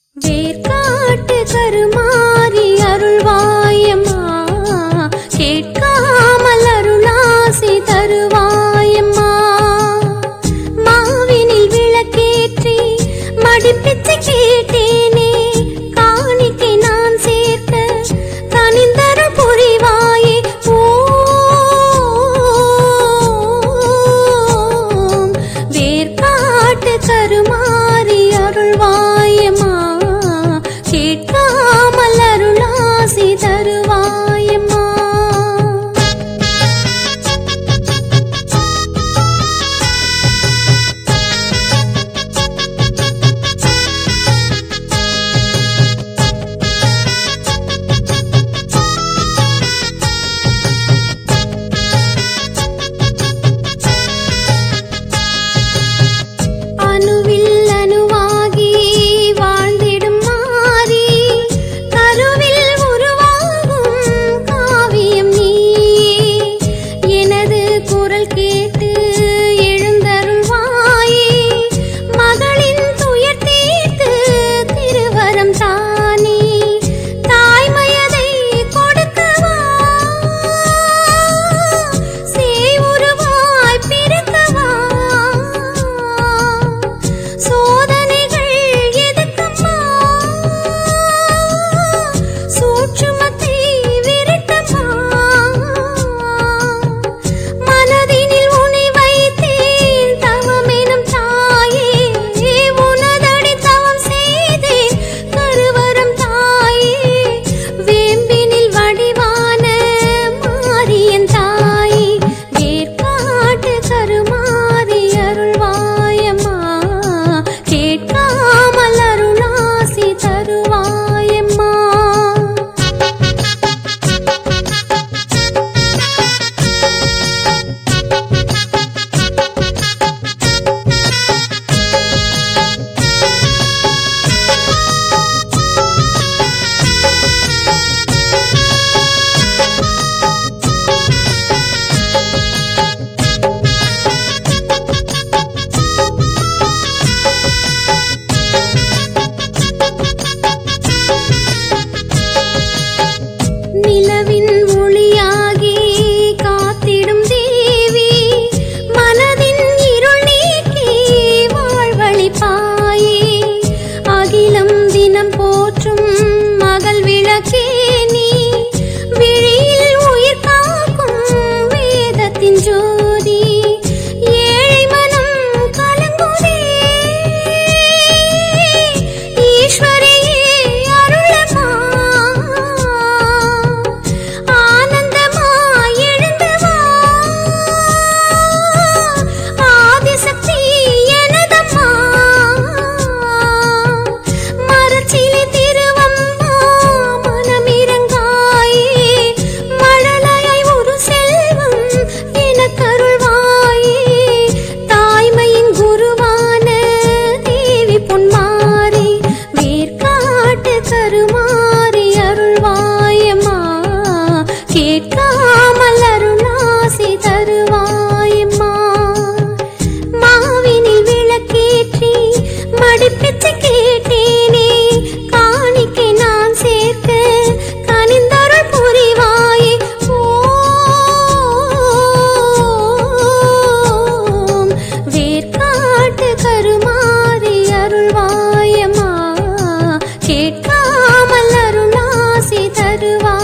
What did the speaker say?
வேர்க்காட்டு கருமாறி அருள்வாயம்மா கேட்காமல் அருளாசி தருவாயம்மா மாவினில் விளக்கேற்றி மடிப்பிச்சு கேட்டேனே காணிக்கை நான் சேர்க்க கனிந்தருள் புரிவாயே ஓம் வேர்க்காட்டு கருமாறி அருள்வாயம்மா கேட்காமல் அருளாசி தருவாயம்மா அணுவில் அணுவாகி வாழ்ந்திடும் மாறி கருவில் உருவாகும் காவியம் நீ எனது குரல் கேட்டு எழுந்தருள்வாயே மகளின் துயர் தீர்த்து திருவரம் தானே தாய்மையதை கொடுக்கவா சேவுருவாய் பிறக்கவா சோதனைகள் எதுக்கம்மா சூட்சுமத்தை விரட்டம்மா மனதினில் உனை வைத்தேன் தவமெனும் தாயே உனதடி தவம் செய்தேன் கருவரம் தாயே வேம்பினில் வடிவான மாரியன் தாயே வேர்க்காட்டு கருமாறி அருள்வாயம்மா கேட்காமல் அருளாசி தருவாயம்மா நிலவின் ஒளியாகி காத்திடும் தேவி மனதின் இருள் நீக்கி வாழ்வழிப்பாயே அகிலம் தினம் போற்றும் மகள் விளக்கே நீ விழியில் உயிர் காக்கும் வேதத்தின் ஜோதி ஏழை மனம் கலங்குதே ஈஸ்வரியே அருளமா ஆனந்தமாய் எழுந்து வா ஆதிசக்தி எனதம்மா மரச்சிலை திருவம்மா மனமிரங்காயே மழலையாய் ஒரு செல்வம் எனக்கருள்வாயே தாய்மையின் குருவான தேவி பொன்மாரி வேர்க்காட்டு கருமாறி அருள்வாயம்மா கேட்காமல் அருளாசி தருவாயம்மா மாவினில் விளக்கேற்றி மடிப்பிச்சு கேட்டேனே காணிக்கை நான் சேர்க்க கனிந்தருள் புரிவாயே ஓம் வேர்க்காட்டு கருமாறி அருள்வாயம்மா கேட்காமல் அருளாசி தருவா